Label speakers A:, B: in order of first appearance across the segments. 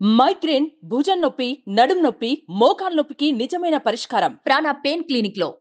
A: Migraine భుజం నొప్పి నడుం నొప్పి మోకాలు నొప్పికి నిజమైన పరిష్కారం ప్రాణ పెయిన్ క్లినిక్ లో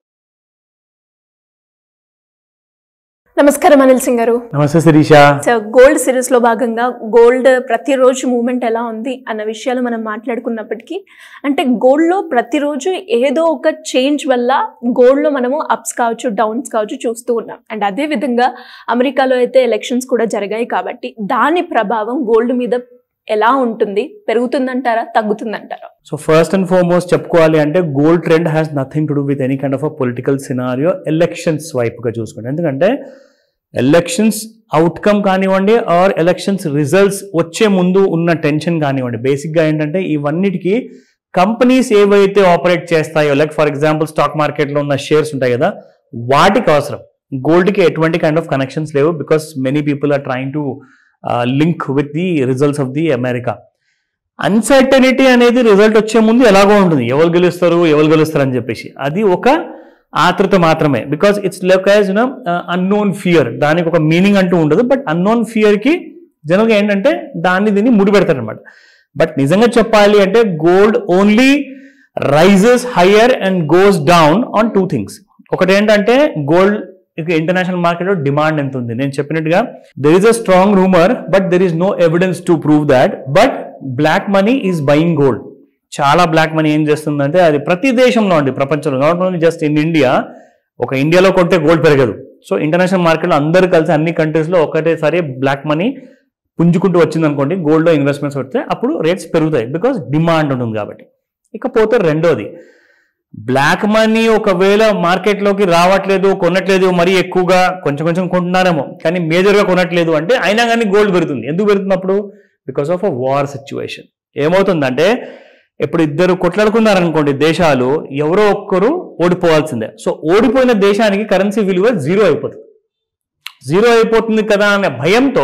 B: నమస్కారం అనిల్ సింగ్ గారు
C: నమస్తే శిరీష
B: సో గోల్డ్ సిరీస్ లో భాగంగా గోల్డ్ ప్రతిరోజు మూమెంట్ ఎలా ఉంది అన్న విషయాలు మనం మాట్లాడుకున్నప్పటికీ అంటే గోల్డ్ లో ప్రతిరోజు ఏదో ఒక చేంజ్ వల్ల గోల్డ్ లో మనము అప్స్ కావచ్చు డౌన్స్ కావచ్చు చూస్తూ ఉన్నాం అండ్ అదే విధంగా అమెరికాలో అయితే ఎలక్షన్స్ కూడా జరిగాయి కాబట్టి దాని ప్రభావం గోల్డ్ మీద ఎలా ఉంటుంది పెరుగుతుందంటారా తగ్గుతుందంటారా
C: సో ఫస్ట్ అండ్ ఫార్మోస్ట్ చెప్పుకోవాలి అంటే gold trend has nothing to do with any kind of a political scenario elections వైపుగా చూసుకోండి ఎందుకంటే ఎలక్షన్స్ అవుట్కమ్ కానివ్వండి ఆర్ ఎలక్షన్స్ రిజల్ట్స్ వచ్చే ముందు ఉన్న టెన్షన్ కానివ్వండి బేసిక్గా ఏంటంటే ఇవన్నిటికీ కంపెనీస్ ఏవైతే ఆపరేట్ చేస్తాయో లైక్ ఫర్ ఎగ్జాంపుల్ స్టాక్ మార్కెట్లో ఉన్న షేర్స్ ఉంటాయి కదా వాటికి అవసరం గోల్డ్కి ఎటువంటి కైండ్ ఆఫ్ కనెక్షన్స్ లేవు because many people are trying to link with the results of the America uncertainty అనేది రిజల్ట్ వచ్చే ముందు ఎలాగో ఉంటుంది ఎవరు గెలుస్తారు ఎవరు గెలుస్తారు అని చెప్పేసి అది ఒక ఆతృత మాత్రమే because it's like as you know unknown fear దానికి ఒక మీనింగ్ అంటూ ఉండదు బట్ అన్నోన్ ఫియర్కి జనరల్గా ఏంటంటే దాన్ని దీన్ని ముడిపెడతారు అనమాట బట్ నిజంగా చెప్పాలి అంటే gold only rises higher and goes down on two things ఒకటి ఏంటంటే గోల్డ్ ఇక ఇంటర్నేషనల్ మార్కెట్లో డిమాండ్ ఎంత ఉంది నేను చెప్పినట్టుగా there is a strong rumour but there is no evidence to prove that but black money is buying gold చాలా black money ఏం చేస్తుందంటే అది ప్రతి దేశంలో అండి ప్రపంచంలో not only just in India ఒక ఇండియాలో కొంటే గోల్డ్ పెరగదు సో ఇంటర్నేషనల్ మార్కెట్లో అందరూ కలిసి అన్ని కంట్రీస్లో ఒకటేసారి బ్లాక్ మనీ పుంజుకుంటూ వచ్చింది అనుకోండి గోల్డ్లో ఇన్వెస్ట్మెంట్స్ వస్తే అప్పుడు రేట్స్ పెరుగుతాయి బికాస్ డిమాండ్ ఉంటుంది కాబట్టి ఇకపోతే రెండోది బ్లాక్ మనీ ఒకవేళ మార్కెట్లోకి రావట్లేదు కొనట్లేదు మరీ ఎక్కువగా కొంచెం కొంచెం కొంటున్నారేమో కానీ మేజర్గా కొనట్లేదు అంటే అయినా కానీ గోల్డ్ పెరుగుతుంది ఎందుకు పెరుగుతున్నప్పుడు because of a war situation ఏమవుతుందంటే ఇప్పుడు ఇద్దరు కొట్లాడుకున్నారనుకోండి దేశాలు ఎవరో ఒక్కరు ఓడిపోవాల్సిందే సో ఓడిపోయిన దేశానికి కరెన్సీ విలువ జీరో అయిపోతుంది జీరో అయిపోతుంది కదా అనే భయంతో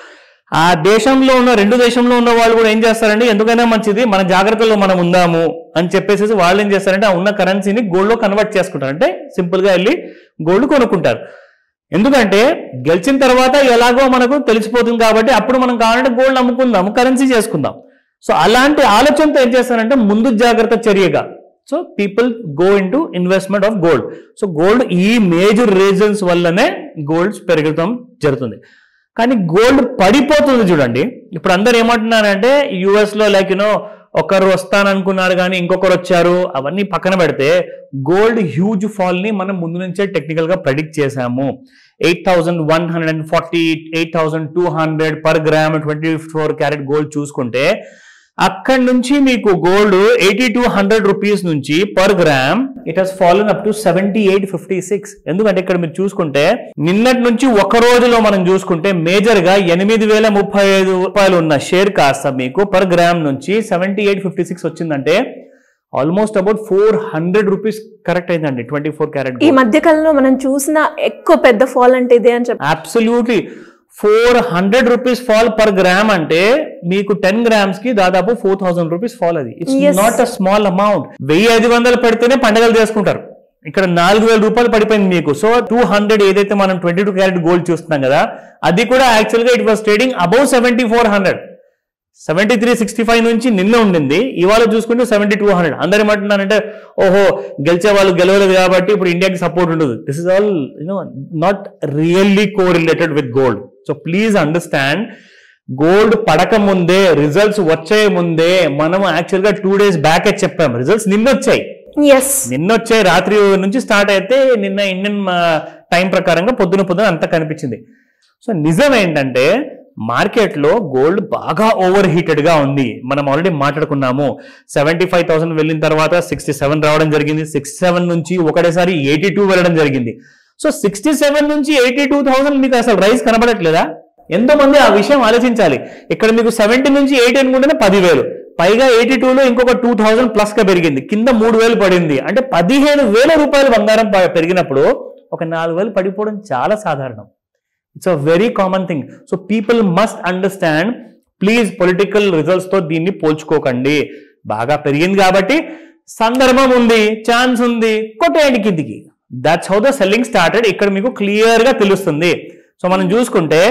C: ఆ దేశంలో ఉన్న రెండు దేశంలో ఉన్న వాళ్ళు కూడా ఏం చేస్తారంటే ఎందుకైనా మంచిది మన జాగ్రత్తలో మనం ఉందాము అని చెప్పేసి వాళ్ళు ఏం చేస్తారంటే ఆ ఉన్న కరెన్సీని గోల్డ్లో కన్వర్ట్ చేసుకుంటారు అంటే సింపుల్గా వెళ్ళి గోల్డ్ కొనుక్కుంటారు ఎందుకంటే గెలిచిన తర్వాత ఎలాగో మనకు తెలిసిపోతుంది కాబట్టి అప్పుడు మనం కావాలంటే గోల్డ్ అమ్ముకుందాం కరెన్సీ చేసుకుందాం సో అలాంటి ఆలోచనతో ఏం చేస్తారంటే ముందు జాగ్రత్త చర్యగా so people go into investment of gold so gold ఈ మేజర్ రీజన్స్ వల్లనే గోల్డ్ పెరగటం జరుగుతుంది కానీ గోల్డ్ పడిపోతుంది చూడండి ఇప్పుడు అందరు ఏమంటున్నారంటే యుఎస్ లో లైక్ యూనో ఒకరు వస్తాననుకున్నారు కానీ ఇంకొకరు వచ్చారు అవన్నీ పక్కన పెడితే గోల్డ్ హ్యూజ్ ఫాల్ ని మనం ముందు నుంచే టెక్నికల్ గా ప్రెడిక్ట్ చేశాము eight thousand one hundred and forty eight thousand two hundred per gram twenty four carat gold చూసుకుంటే అక్కడి నుంచి మీకు gold eighty two hundred rupees నుంచి per gram it has fallen up to seventy eight fifty six ఎందుకంటే ఇక్కడ మీరు చూసుకుంటే నిన్నటి నుంచి ఒక రోజులో మనం చూసుకుంటే మేజర్ గా ఎనిమిది వేల ముప్పై ఐదు రూపాయలు ఉన్న షేర్ కాస్త మీకు పర్ గ్రామ్ నుంచి సెవెంటీ ఎయిట్ ఫిఫ్టీ సిక్స్ వచ్చిందంటే almost about four hundred rupees correct అయిందండి ట్వంటీ ఫోర్ క్యారెట్
B: ఈ మధ్య కాలంలో మనం చూసిన ఎక్కువ పెద్ద ఫాల్ అంటే ఇదే అని చెప్పి
C: absolutely four hundred rupees fall per gram అంటే మీకు టెన్ గ్రామ్స్ కి దాదాపు ఫోర్ థౌసండ్ రూపీస్ ఫాల్ అది it's
B: Yes.
C: Not a small amount వెయ్యి ఐదు వందలు పెడితేనే పండగలు చేసుకుంటారు ఇక్కడ నాలుగు వేల రూపాయలు పడిపోయింది మీకు సో టూ హండ్రెడ్ ఏదైతే మనం ట్వంటీ టూ క్యారెట్ గోల్డ్ చూస్తున్నాం కదా అది కూడా యాక్చువల్ గా it was trading above seventy four hundred seventy three sixty five నుంచి నిన్న ఉండింది ఇవాళ చూసుకుంటే సెవెంటీ టూ హండ్రెడ్ అందరు ఏమంటున్నారంటే ఓహో గెలిచే వాళ్ళు గెలవలేదు కాబట్టి ఇప్పుడు ఇండియాకి సపోర్ట్ ఉండదు this is all you know not really correlated with gold so please understand gold పడక ముందే రిజల్ట్స్ వచ్చే ముందే మనం యాక్చువల్ గా టూ డేస్ బ్యాక్ చెప్పాం రిజల్ట్స్ నిన్న వచ్చాయి
B: ఎస్
C: నిన్న వచ్చే రాత్రి నుంచి స్టార్ట్ అయితే నిన్న ఇండియన్ టైం ప్రకారంగా పొద్దున పొద్దున అంతా కనిపించింది సో నిజం ఏంటంటే మార్కెట్లో గోల్డ్ బాగా ఓవర్ హీటెడ్ గా ఉంది మనం ఆల్రెడీ మాట్లాడుకున్నాము సెవెంటీ ఫైవ్ థౌసండ్ వెళ్ళిన తర్వాత సిక్స్టీ సెవెన్ రావడం జరిగింది సిక్స్టీ సెవెన్ నుంచి ఒకటేసారి ఎయిటీ టూ వెళ్ళడం జరిగింది సో సిక్స్టీ సెవెన్ నుంచి ఎయిటీ టూ థౌసండ్ మీకు అసలు రైస్ కనబడట్లేదా ఎంతో మంది ఆ విషయం ఆలోచించాలి ఇక్కడ మీకు సెవెంటీ నుంచి ఎయిటీ అనుకుంటేనే పదివేలు పైగా ఎయిటీ టూలో ఇంకొక టూ థౌసండ్ ప్లస్ గా పెరిగింది కింద మూడు వేలు పడింది అంటే పదిహేను వేల రూపాయలు బంగారం ప- పెరిగినప్పుడు ఒక నాలుగు వేలు పడిపోవడం చాలా సాధారణం it's a very common thing so people must understand please political results తో దీన్ని పోల్చుకోకండి బాగా పెరిగింది కాబట్టి సందర్భం ఉంది ఛాన్స్ ఉంది కొట్టేయండి కిందికి that's how the selling started ఇక్కడ మీకు క్లియర్ గా తెలుస్తుంది సో మనం చూసుకుంటే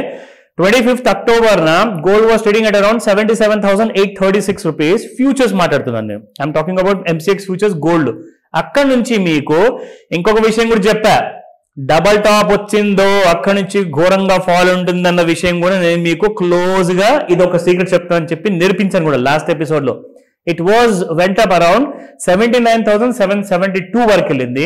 C: ట్వంటీ ఫిఫ్త్ అక్టోబర్ నా gold was trading at around seventy seven thousand eight thirty six rupees futures మాట్లాడుతున్నాను నేను I'm talking about MCX futures gold అక్కడ నుంచి మీకు ఇంకొక విషయం కూడా చెప్పా డబల్ టాప్ వచ్చిందో అక్కడ నుంచి ఘోరంగా ఫాల్ ఉంటుందన్న విషయం కూడా నేను మీకు క్లోజ్ గా ఇది ఒక సీక్రెట్ చెప్తానని చెప్పి నేర్పించాను కూడా లాస్ట్ ఎపిసోడ్ లో it was went up around seventy nine thousand seven seventy two వరకు వెళ్ళింది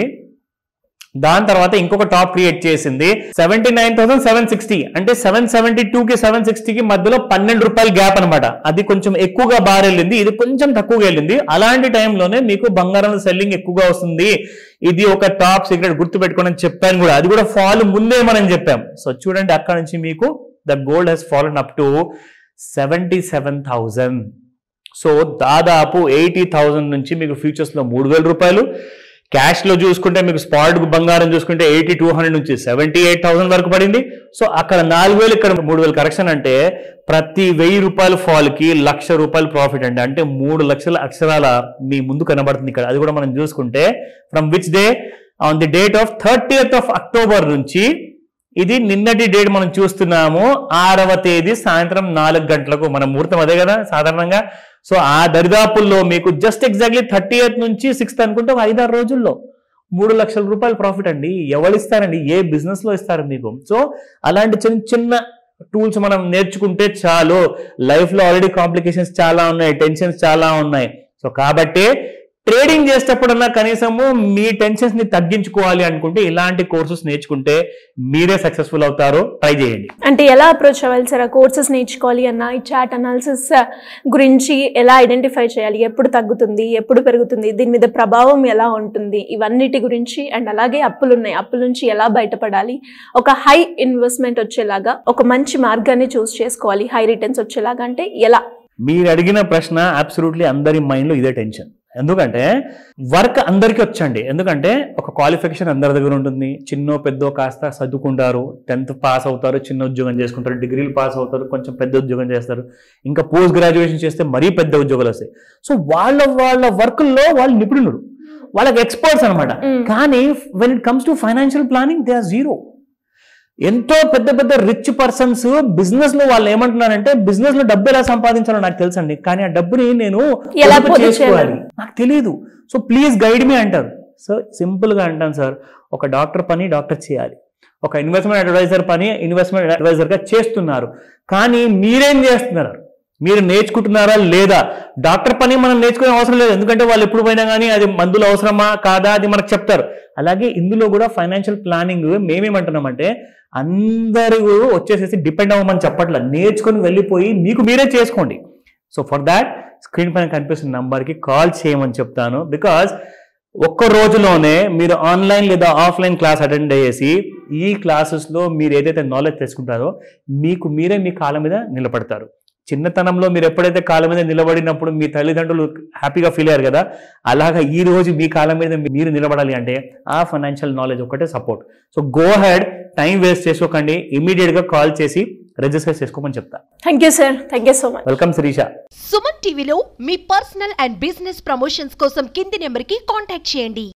C: దాని తర్వాత ఇంకొక టాప్ క్రియేట్ చేసింది seventy nine thousand seven sixty అంటే సెవెన్ సెవెంటీ టూ కి సెవెన్ సిక్స్టీకి మధ్యలో పన్నెండు రూపాయల గ్యాప్ అనమాట అది కొంచెం ఎక్కువగా బార్ వెళ్ళింది ఇది కొంచెం తక్కువగా వెళ్ళింది అలాంటి టైంలోనే మీకు బంగారం సెల్లింగ్ ఎక్కువగా వస్తుంది ఇది ఒక టాప్ సీక్రెట్ గుర్తు పెట్టుకోండి అని చెప్పాను కూడా అది కూడా ఫాల్ ముందే మనం చెప్పాం సో చూడండి అక్కడ నుంచి మీకు the gold has fallen up to seventy seven thousand so దాదాపు ఎయిటీ థౌజండ్ నుంచి మీకు ఫ్యూచర్స్లో మూడు వేల రూపాయలు క్యాష్లో చూసుకుంటే మీకు స్పాట్ బంగారం చూసుకుంటే ఎయిటీ టూ హండ్రెడ్ నుంచి సెవెంటీ ఎయిట్ థౌసండ్ వరకు పడింది సో అక్కడ నాలుగు వేలు ఇక్కడ మూడు వేలు కరెక్షన్ అంటే ప్రతి వెయ్యి రూపాయల ఫాల్కి లక్ష రూపాయలు ప్రాఫిట్ అండి అంటే మూడు లక్షల అక్షరాల మీ ముందు కనబడుతుంది ఇక్కడ అది కూడా మనం చూసుకుంటే from which day on the date of thirtieth of October నుంచి ఇది నిన్నటి డేట్ మనం చూస్తున్నాము ఆరవ తేదీ సాయంత్రం నాలుగు గంటలకు మన ముహూర్తం అదే కదా సాధారణంగా సో ఆ దరిదాపుల్లో మీకు జస్ట్ ఎగ్జాక్ట్లీ థర్టీ ఎయిత్ నుంచి సిక్స్త్ అనుకుంటే ఒక ఐదారు రోజుల్లో మూడు లక్షల రూపాయలు ప్రాఫిట్ అండి ఎవరు ఇస్తారండి ఏ బిజినెస్ లో ఇస్తారు మీకు సో అలాంటి చిన్న చిన్న టూల్స్ మనం నేర్చుకుంటే చాలు లైఫ్ లో ఆల్రెడీ కాంప్లికేషన్స్ చాలా ఉన్నాయి టెన్షన్స్ చాలా ఉన్నాయి సో కాబట్టి ట్రేడింగ్ చేసేటప్పుడన్నా కనీసము మీ టెన్షన్స్ ని తగ్గించుకోవాలి అనుకుంటే ఇలాంటి కోర్సెస్ నేర్చుకుంటే మీరే సక్సెస్ఫుల్ అవుతారు ట్రై చేయండి
B: అంటే ఎలా అప్రోచ్ అవ్వాలి సార్ ఆ కోర్సెస్ నేర్చుకోవాలి అన్న ఈ చాట్ అనాలిసిస్ గురించి ఎలా ఐడెంటిఫై చేయాలి ఎప్పుడు తగ్గుతుంది ఎప్పుడు పెరుగుతుంది దీని మీద ప్రభావం ఎలా ఉంటుంది ఇవన్నిటి గురించి అండ్ అలాగే అప్పులు ఉన్నాయి అప్పుల నుంచి ఎలా బయటపడాలి ఒక హై ఇన్వెస్ట్మెంట్ వచ్చేలాగా ఒక మంచి మార్గాన్ని చూస్ చేసుకోవాలి హై రిటర్న్స్ వచ్చేలాగా అంటే ఎలా
C: మీరు అడిగిన ప్రశ్న అబ్సల్యూట్లీ అందరి మైండ్ లో ఇదే టెన్షన్ ఎందుకంటే వర్క్ అందరికీ వచ్చండి ఎందుకంటే ఒక క్వాలిఫికేషన్ అందరి దగ్గర ఉంటుంది చిన్నో పెద్దో కాస్త చదువుకుంటారు టెన్త్ పాస్ అవుతారు చిన్న ఉద్యోగం చేసుకుంటారు డిగ్రీలు పాస్ అవుతారు కొంచెం పెద్ద ఉద్యోగం చేస్తారు ఇంకా పోస్ట్ గ్రాడ్యుయేషన్ చేస్తే మరీ పెద్ద ఉద్యోగాలు వస్తాయి సో వాళ్ళ వాళ్ళ వర్క్లో వాళ్ళు నిపుణులు వాళ్ళకి ఎక్స్పర్ట్స్ అనమాట
B: Mm.
C: కానీ when it comes to financial planning they are zero ఎంతో పెద్ద పెద్ద రిచ్ పర్సన్స్ బిజినెస్ లో వాళ్ళు ఏమంటున్నారంటే బిజినెస్ లో డబ్బు ఎలా సంపాదించాలో నాకు తెలుసండి కానీ ఆ డబ్బుని నేను
B: ఎలా
C: పొదుపు
B: పొదుపు
C: చేసుకోవాలి
B: చేయాలి?
C: నాకు తెలియదు సో ప్లీజ్ గైడ్ మీ అంటారు సో సింపుల్ గా అంటాను సార్ ఒక డాక్టర్ పని డాక్టర్ చేయాలి ఒక ఇన్వెస్ట్మెంట్ అడ్వైజర్ పని ఇన్వెస్ట్మెంట్ అడ్వైజర్ గా చేస్తున్నారు కానీ మీరేం చేస్తున్నారు మీరు నేర్చుకుంటున్నారా లేదా డాక్టర్ పని మనం నేర్చుకునే అవసరం లేదు ఎందుకంటే వాళ్ళు ఎప్పుడు పోయినా కానీ అది మందులు అవసరమా కాదా అది మనకు చెప్తారు అలాగే ఇందులో కూడా ఫైనాన్షియల్ ప్లానింగ్ మేమేమంటున్నామంటే అందరూ వచ్చేసేసి డిపెండ్ అవ్వమని చెప్పట్ల నేర్చుకొని వెళ్ళిపోయి మీకు మీరే చేసుకోండి సో ఫర్ దాట్ స్క్రీన్ పైన కనిపిస్తున్న నంబర్కి కాల్ చేయమని చెప్తాను బికాజ్ ఒక్క రోజులోనే మీరు ఆన్లైన్ లేదా ఆఫ్లైన్ క్లాస్ అటెండ్ అయ్యేసి ఈ క్లాసెస్లో మీరు ఏదైతే నాలెడ్జ్ తెలుసుకుంటారో మీకు మీరే మీ కాళ్ళ మీద నిలబడతారు చిన్నతనంలో మీరు ఎప్పుడైతే కాళ్ళ మీద నిలబడినప్పుడు మీ తల్లిదండ్రులు హ్యాపీగా ఫీల్ అయ్యారు కదా అలాగా ఈ రోజు మీ కాళ్ళ మీద మీరు నిలబడాలి అంటే ఆ ఫైనాన్షియల్ నాలెడ్జ్ ఒకటే support so go ahead time waste చేసుకోకండి ఇమీడియట్గా కాల్ చేసి రిజిస్టర్ చేసుకోమని చెప్తా
B: thank you sir thank you so much
C: welcome Shirisha
D: Suman టీవీలో మీ పర్సనల్ అండ్ బిజినెస్ ప్రమోషన్స్ కోసం కింది నెంబర్కి కాంటాక్ట్ చేయండి